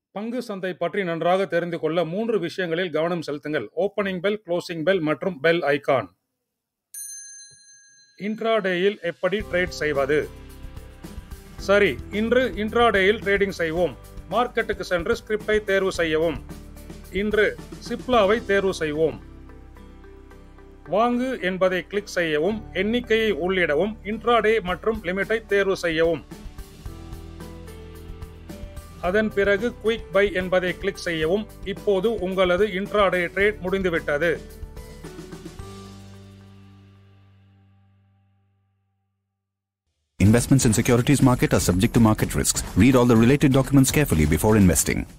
பங்கு சந்தை பற்றி நன்றாக தெரிந்து கொள்ள மூன்று விஷயங்களில் கவனம் செலுத்துங்கள் ஓப்பனிங் பெல் க்ளோசிங் பெல் மற்றும் பெல் ஐகான் இன்ட்ராடேயில் எப்படி ட்ரேட் செய்வது சரி இன்று இன்ட்ராடேயில் ட்ரேடிங் செய்வோம் மார்க்கெட்டுக்கு சென்று ஸ்கிரிப்டை தேர்வு செய்யவும் இன்று சிப்லாவை தேர்வு செய்வோம் வாங்கு என்பதை கிளிக் செய்யவும் எண்ணிக்கையை உள்ளிடவும் இன்ட்ராடே மற்றும் லிமிட்டை தேர்வு செய்யவும் அதன் பிறகு குயிக் பை என்பதை கிளிக் செய்யவும் இப்போது உங்களது இன்ட்ராடே ட்ரேட் முடிந்துவிட்டது Investments in securities market are subject to market risks. Read all the related documents carefully before investing.